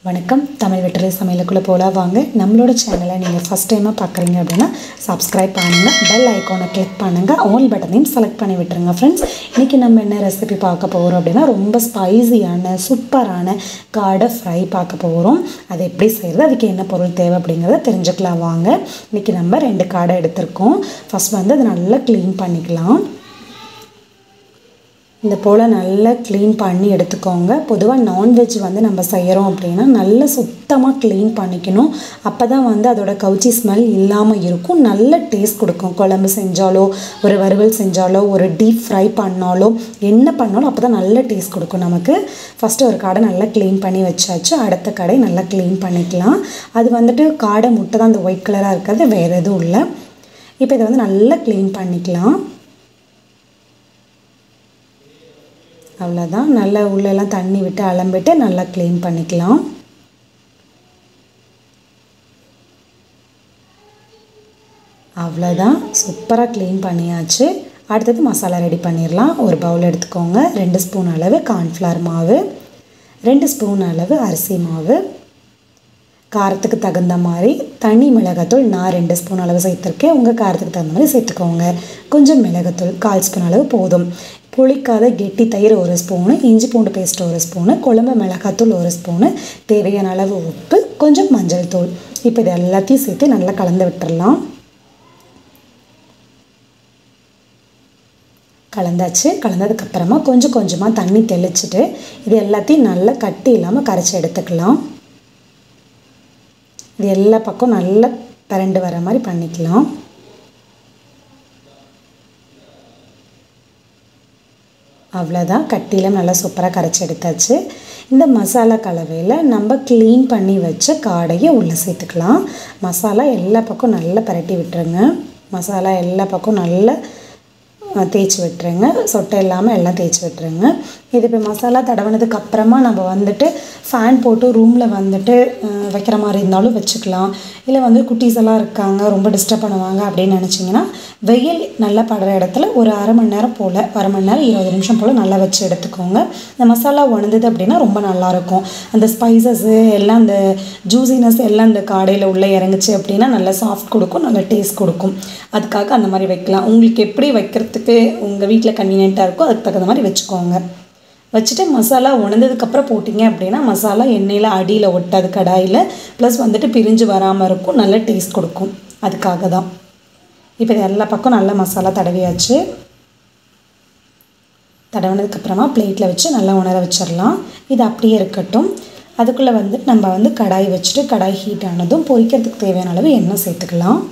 வணக்கம் தமிழ் வெற்றிலை சமையலுக்குள்ளே போகலாம் வாங்க நம்மளோட சேனலை நீங்கள் ஃபஸ்ட் டைமாக பார்க்குறீங்க அப்படின்னா சப்ஸ்கிரைப் பண்ணுங்கள் பெல் ஐக்கானை கிளிக் பண்ணுங்கள் ஆல் பட்டனையும் செலக்ட் பண்ணி விட்டுருங்க ஃப்ரெண்ட்ஸ் இன்றைக்கி நம்ம என்ன ரெசிபி பார்க்க போகிறோம் அப்படின்னா ரொம்ப ஸ்பைசியான சூப்பரான காடை ஃப்ரை பார்க்க போகிறோம் அதை எப்படி செய்கிறது அதுக்கு என்ன பொருள் தேவை அப்படிங்கிறத தெரிஞ்சுக்கலாம் வாங்க இன்றைக்கி நம்ம ரெண்டு காடை எடுத்திருக்கோம் ஃபஸ்ட் வந்து அதை நல்லா க்ளீன் பண்ணிக்கலாம் இந்த போல் நல்லா க்ளீன் பண்ணி எடுத்துக்கோங்க பொதுவாக நான்வெஜ் வந்து நம்ம செய்கிறோம் அப்படின்னா நல்லா சுத்தமாக க்ளீன் பண்ணிக்கணும் அப்போ தான் வந்து அதோட கவுச்சி ஸ்மெல் இல்லாமல் இருக்கும் நல்ல டேஸ்ட் கொடுக்கும் குழம்பு செஞ்சாலோ ஒரு வறுவல் செஞ்சாலோ ஒரு டீப் ஃப்ரை பண்ணாலோ என்ன பண்ணாலும் அப்போ தான் நல்ல டேஸ்ட் கொடுக்கும் நமக்கு ஃபஸ்ட்டு ஒரு காடை நல்லா க்ளீன் பண்ணி வச்சாச்சு அடுத்த கடை நல்லா க்ளீன் பண்ணிக்கலாம் அது வந்துட்டு காடை முட்டை தான் அந்த ஒயிட் கலராக இருக்கிறது வேறு எதுவும் இல்லை இப்போ இதை வந்து நல்லா க்ளீன் பண்ணிக்கலாம் அவ்வளோதான் நல்லா உள்ளெல்லாம் தண்ணி விட்டு அலம்பிட்டு நல்லா க்ளீன் பண்ணிக்கலாம் அவ்வளோதான் சூப்பராக க்ளீன் பண்ணியாச்சு அடுத்தது மசாலா ரெடி பண்ணிடலாம் ஒரு பவுல் எடுத்துக்கோங்க ரெண்டு ஸ்பூன் அளவு கார்ன்ஃப்ளவர் மாவு ரெண்டு ஸ்பூன் அளவு அரிசி மாவு காரத்துக்கு தகுந்த மாதிரி தனி மிளகாத்தூள் நான் ரெண்டு ஸ்பூன் அளவு சேர்த்துருக்கேன் உங்கள் காரத்துக்கு தகுந்த மாதிரி சேர்த்துக்கோங்க கொஞ்சம் மிளகாத்தூள் கால் ஸ்பூன் அளவு போதும் புளிக்காத கெட்டி தயிர் ஒரு ஸ்பூனு இஞ்சி பூண்டு பேஸ்ட் ஒரு ஸ்பூனு குழம்பு மிளகாத்தூள் ஒரு ஸ்பூனு தேவையான அளவு உப்பு கொஞ்சம் மஞ்சள் தூள் இப்போ இது எல்லாத்தையும் சேர்த்து நல்லா கலந்து விட்டுறலாம் கலந்தாச்சு கலந்ததுக்கப்புறமா கொஞ்சம் கொஞ்சமாக தண்ணி தெளிச்சுட்டு இது எல்லாத்தையும் நல்லா கட்டி இல்லாமல் கரைச்சி எடுத்துக்கலாம் இது எல்லா பக்கம் நல்லா பரண்டு வர மாதிரி பண்ணிக்கலாம் அவ்வளோதான் கட்டியில் நல்லா சூப்பராக கரைச்சி எடுத்தாச்சு இந்த மசாலா கலவையில் நம்ம க்ளீன் பண்ணி வச்ச காடையை உள்ளே சேர்த்துக்கலாம் மசாலா எல்லா பக்கம் நல்லா பரட்டி விட்டுருங்க மசாலா எல்லா பக்கம் நல்லா தேய்ச்சி விட்டுருங்க சொட்டை இல்லாமல் எல்லாம் தேய்ச்சி விட்டுருங்க இது இப்போ மசாலா தடவினதுக்கு அப்புறமா நம்ம வந்துட்டு ஃபேன் போட்டு ரூமில் வந்துட்டு வைக்கிற மாதிரி இருந்தாலும் வச்சுக்கலாம் இல்லை வந்து குட்டீஸ் எல்லாம் இருக்காங்க ரொம்ப டிஸ்டர்ப் பண்ணுவாங்க அப்படின்னு நினச்சிங்கன்னா வெயில் நல்லா படுற இடத்துல ஒரு அரை மணி நேரம் போல் அரை மணி நேரம் இருபது நிமிஷம் போல் நல்லா வச்சு எடுத்துக்கோங்க இந்த மசாலா உணர்ந்தது அப்படின்னா ரொம்ப நல்லாயிருக்கும் அந்த ஸ்பைசஸ்ஸு எல்லாம் அந்த ஜூசினஸ் எல்லாம் அந்த காடையில் உள்ளே இறங்குச்சு அப்படின்னா நல்லா சாஃப்ட் கொடுக்கும் நல்லா டேஸ்ட் கொடுக்கும் அதுக்காக அந்த மாதிரி வைக்கலாம் உங்களுக்கு எப்படி வைக்கிறதுக்கு உங்கள் வீட்டில் கன்வீனியண்ட்டாக இருக்கோ அதுக்கு தகுந்த மாதிரி வச்சுக்கோங்க வச்சுட்டு மசாலா உணர்ந்ததுக்கப்புறம் போட்டிங்க அப்படின்னா மசாலா எண்ணெயில் அடியில் ஒட்டாது கடாயில் ப்ளஸ் வந்துட்டு பிரிஞ்சு வராமல் இருக்கும் நல்ல டேஸ்ட் கொடுக்கும் அதுக்காக தான் இப்போ இது எல்லா பக்கம் நல்ல மசாலா தடவியாச்சு தடவினதுக்கப்புறமா பிளேட்டில் வச்சு நல்லா உணர வச்சிடலாம் இது அப்படியே இருக்கட்டும் அதுக்குள்ளே வந்து நம்ம வந்து கடாய் வச்சுட்டு கடாய் ஹீட் ஆனதும் பொரிக்கிறதுக்கு தேவையான அளவு எண்ணெய் சேர்த்துக்கலாம்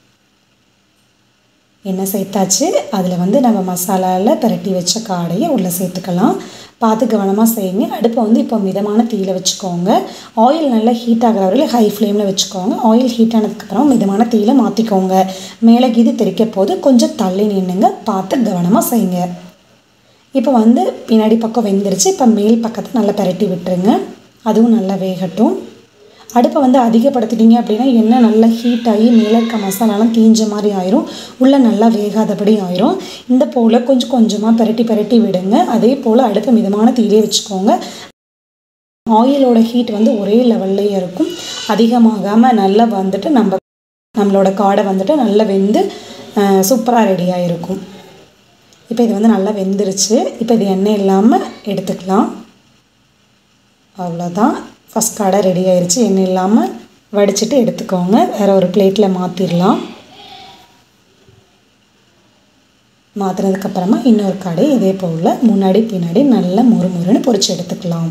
எண்ணெய் சேர்த்தாச்சு அதில் வந்து நம்ம மசாலாவில் பிரட்டி வச்ச காடையை உள்ளே சேர்த்துக்கலாம் பார்த்து கவனமாக செய்யுங்க அடுப்பை வந்து இப்போ மிதமான தீயில் வச்சுக்கோங்க ஆயில் நல்லா ஹீட் ஆகிற வரையில் ஹை ஃப்ளேமில் வச்சுக்கோங்க ஆயில் ஹீட் ஆனதுக்கப்புறம் மிதமான தீயில் மாற்றிக்கோங்க மேலே கீது தெரிக்க போது கொஞ்சம் தள்ளி நின்றுங்க பார்த்து கவனமாக செய்யுங்க இப்போ வந்து பின்னாடி பக்கம் வெந்துருச்சு இப்போ மேல் பக்கத்தை நல்லா பரட்டி விட்டுருங்க அதுவும் நல்லா வேகட்டும் அடுப்பை வந்து அதிகப்படுத்திட்டீங்க அப்படின்னா எண்ணெய் நல்லா ஹீட் ஆகி மேலே இருக்க மசாலாலாம் தீஞ்ச மாதிரி ஆயிரும் உள்ளே நல்லா வேகாதபடி ஆயிரும் இந்த போல் கொஞ்சம் கொஞ்சமாக பரட்டி பரட்டி விடுங்க அதே போல் அடுப்பை மிதமான தீயிலே வச்சுக்கோங்க ஆயிலோட ஹீட் வந்து ஒரே லெவல்லையே இருக்கும் அதிகமாகாமல் நல்லா வந்துட்டு நம்ம நம்மளோட காடை வந்துட்டு நல்லா வெந்து சூப்பராக ரெடியாக இருக்கும் இப்போ இது வந்து நல்லா வெந்துருச்சு இப்போ இது எண்ணெய் இல்லாமல் எடுத்துக்கலாம் அவ்வளோதான் ஃபஸ்ட் காடை ரெடி ஆயிடுச்சு எண்ணெய் இல்லாமல் வடிச்சிட்டு எடுத்துக்கோங்க வேறு ஒரு பிளேட்டில் மாற்றிடலாம் மாற்றினதுக்கப்புறமா இன்னொரு கடை இதே போல் முன்னாடி பின்னாடி நல்லா முறு முறுன்னு பொரிச்சு எடுத்துக்கலாம்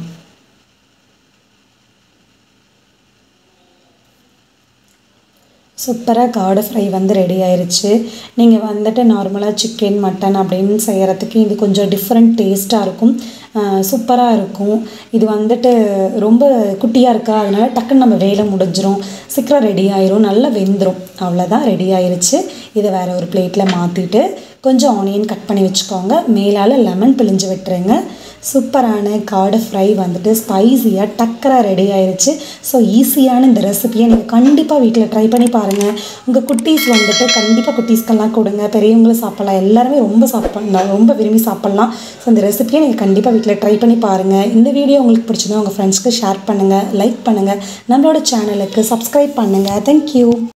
சூப்பராக காடை ஃப்ரை வந்து ரெடி ஆயிடுச்சு நீங்கள் வந்துட்டு நார்மலாக சிக்கன் மட்டன் அப்படின்னு செய்கிறதுக்கு இது கொஞ்சம் டிஃப்ரெண்ட் டேஸ்ட்டாக இருக்கும் சூப்பராக இருக்கும் இது வந்துட்டு ரொம்ப குட்டியாக இருக்கா அதனால் டக்குன்னு நம்ம வேலை முடிஞ்சிரும் சீக்கிரம் ரெடி ஆயிரும் நல்லா வெந்துடும் அவ்வளோதான் ரெடி ஆயிருச்சு இதை வேறு ஒரு பிளேட்டில் மாற்றிட்டு கொஞ்சம் ஆனியன் கட் பண்ணி வச்சுக்கோங்க மேலால் லெமன் பிழிஞ்சு விட்டுருங்க சூப்பரான காடை ஃப்ரை வந்துட்டு ஸ்பைஸியாக டக்கராக ரெடி ஆயிருச்சு ஸோ ஈஸியான இந்த ரெசிபியை நீங்கள் கண்டிப்பாக வீட்டில் ட்ரை பண்ணி பாருங்கள் உங்கள் குட்டீஸ் வந்துட்டு கண்டிப்பாக குட்டீஸ்க்கெல்லாம் கொடுங்க பெரியவங்களும் சாப்பிட்லாம் எல்லாருமே ரொம்ப சாப்பிட்லாம் ரொம்ப விரும்பி சாப்பிட்லாம் ஸோ இந்த ரெசிபியை நீங்கள் கண்டிப்பாக வீட்டில் ட்ரை பண்ணி பாருங்கள் இந்த வீடியோ உங்களுக்கு பிடிச்சதா உங்கள் ஃப்ரெண்ட்ஸ்க்கு ஷேர் பண்ணுங்கள் லைக் பண்ணுங்கள் நம்மளோட சேனலுக்கு சப்ஸ்கிரைப் பண்ணுங்கள் தேங்க்யூ